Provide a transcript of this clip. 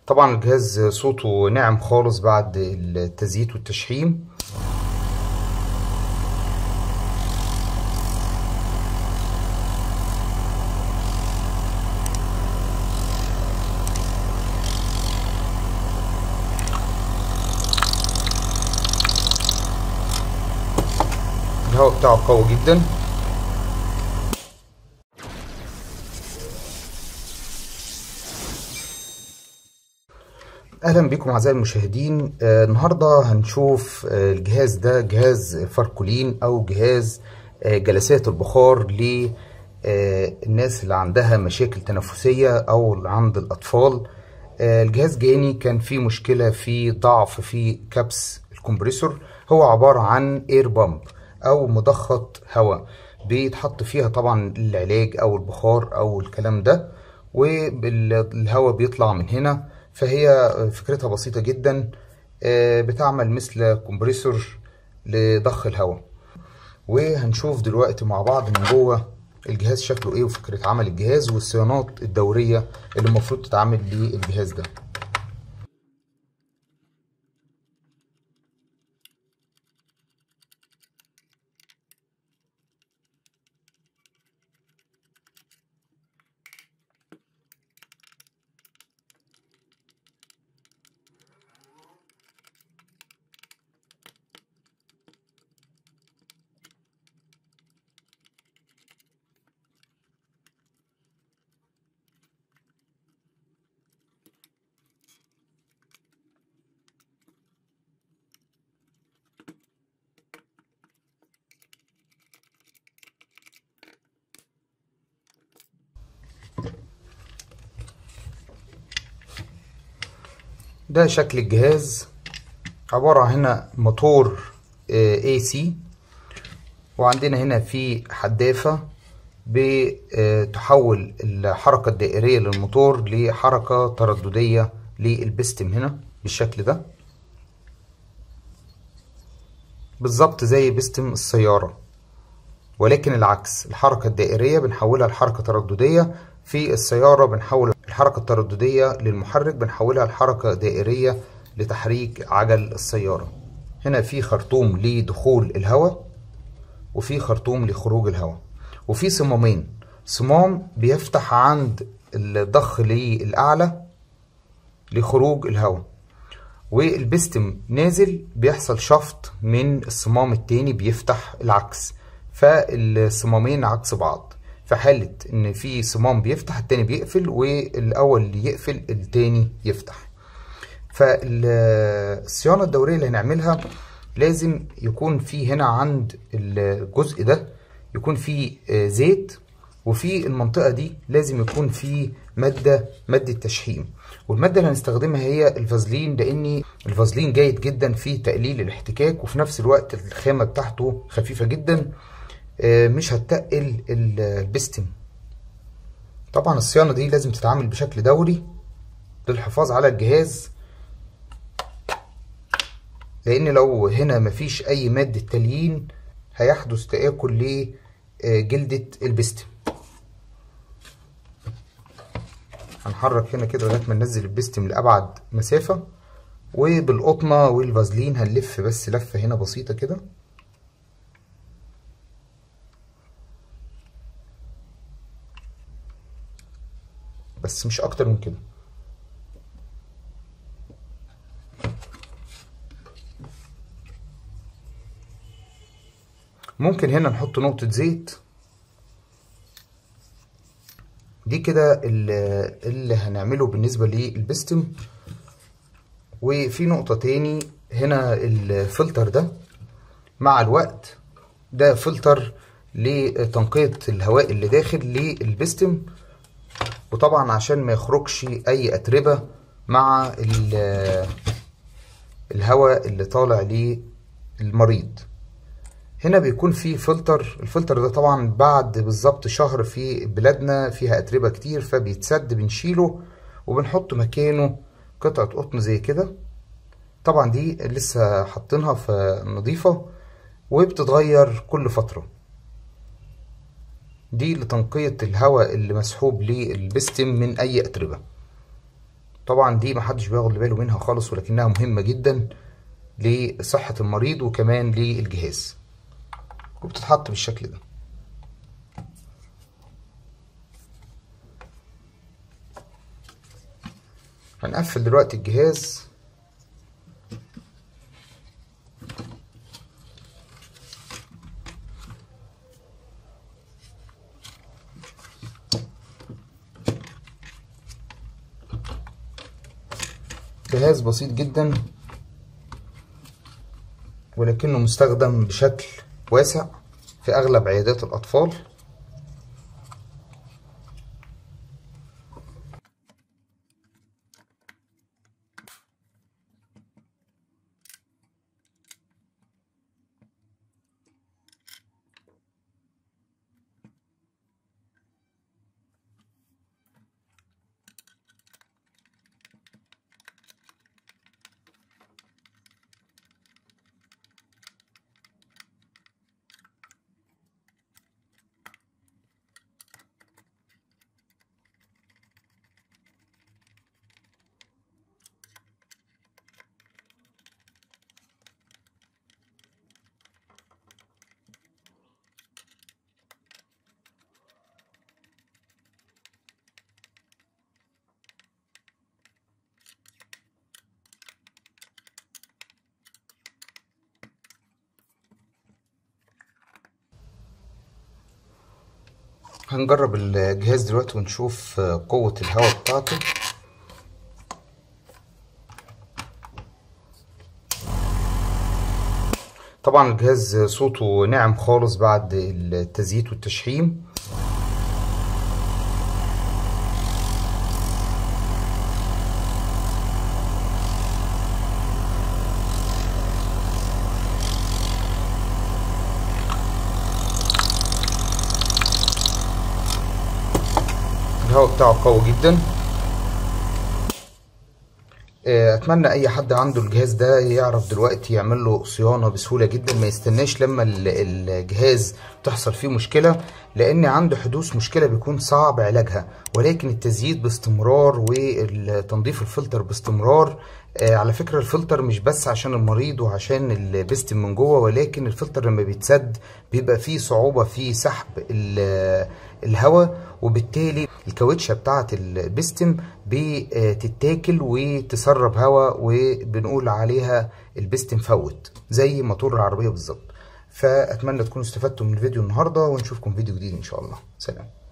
طبعا الجهاز صوته ناعم خالص بعد التزييت والتشحيم الهواء بتاعه قوي جدا اهلا بكم اعزائي المشاهدين آه النهارده هنشوف آه الجهاز ده جهاز فاركولين او جهاز آه جلسات البخار للناس اللي عندها مشاكل تنفسيه او عند الاطفال آه الجهاز جاني كان فيه مشكله في ضعف في كبس الكمبريسور هو عباره عن اير بامب او مضخه هواء بيتحط فيها طبعا العلاج او البخار او الكلام ده والهواء بيطلع من هنا فهي فكرتها بسيطة جدا بتعمل مثل كومبريسور لضخ الهواء وهنشوف دلوقتي مع بعض من جوه الجهاز شكله ايه وفكرة عمل الجهاز والصيانات الدورية اللي المفروض تتعمل للجهاز ده ده شكل الجهاز عبارة هنا موتور اي سي وعندنا هنا في حدافة بتحول الحركة الدائرية للموتور لحركة ترددية للبستم هنا بالشكل ده بالظبط زي بستم السيارة ولكن العكس الحركة الدائرية بنحولها لحركة ترددية في السيارة بنحول الحركة الترددية للمحرك بنحولها لحركة دائرية لتحريك عجل السيارة هنا في خرطوم لدخول الهواء وفي خرطوم لخروج الهواء وفي صمامين صمام بيفتح عند الضخ للأعلى لخروج الهواء والبستم نازل بيحصل شفط من الصمام التاني بيفتح العكس فالصمامين عكس بعض في حالة إن في صمام بيفتح التاني بيقفل والأول اللي يقفل التاني يفتح فالصيانة الدورية اللي هنعملها لازم يكون في هنا عند الجزء ده يكون في زيت وفي المنطقة دي لازم يكون في مادة مادة تشحيم والمادة اللي هنستخدمها هي الفازلين لأن الفازلين جيد جدا في تقليل الاحتكاك وفي نفس الوقت الخامة بتاعته خفيفة جدا مش هتقل البستم طبعا الصيانة دي لازم تتعامل بشكل دوري للحفاظ على الجهاز لان لو هنا مفيش اي مادة تليين هيحدث تآكل لجلدة البستم هنحرك هنا كده لغاية ما ننزل البستم لأبعد مسافة وبالقطنة والفازلين هنلف بس لفة هنا بسيطة كده بس مش اكتر من كده ممكن هنا نحط نقطة زيت دي كده اللي هنعمله بالنسبة للبستم وفي نقطة تاني هنا الفلتر ده مع الوقت ده فلتر لتنقية الهواء اللي داخل للبستم وطبعا عشان ما يخرجش اي اتربة مع الهواء اللي طالع للمريض هنا بيكون في فلتر الفلتر ده طبعا بعد بالظبط شهر في بلادنا فيها اتربة كتير فبيتسد بنشيله وبنحط مكانه قطعة قطن زي كده طبعا دي لسه حاطينها فنضيفة وبتتغير كل فترة دي لتنقية الهواء اللي مسحوب للبستم من أي أتربة طبعا دي محدش بياخد باله منها خالص ولكنها مهمة جدا لصحة المريض وكمان للجهاز وبتتحط بالشكل ده هنقفل دلوقتي الجهاز جهاز بسيط جدا ولكنه مستخدم بشكل واسع في أغلب عيادات الأطفال هنجرب الجهاز دلوقتي ونشوف قوة الهواء بتاعته طبعا الجهاز صوته ناعم خالص بعد التزييت والتشحيم الهواء بتاعه قوي جدا اتمنى اي حد عنده الجهاز ده يعرف دلوقتي يعمل له صيانه بسهوله جدا ما يستناش لما الجهاز تحصل فيه مشكله لان عنده حدوث مشكله بيكون صعب علاجها ولكن التزييت باستمرار وتنظيف الفلتر باستمرار على فكره الفلتر مش بس عشان المريض وعشان البستم من جوه ولكن الفلتر لما بيتسد بيبقى فيه صعوبه في سحب الهواء وبالتالي الكاوتشه بتاعه البستم بتتاكل وتسرب هواء وبنقول عليها البستم فوت زي موتور العربيه بالظبط فاتمنى تكونوا استفدتوا من الفيديو النهارده ونشوفكم فيديو جديد ان شاء الله سلام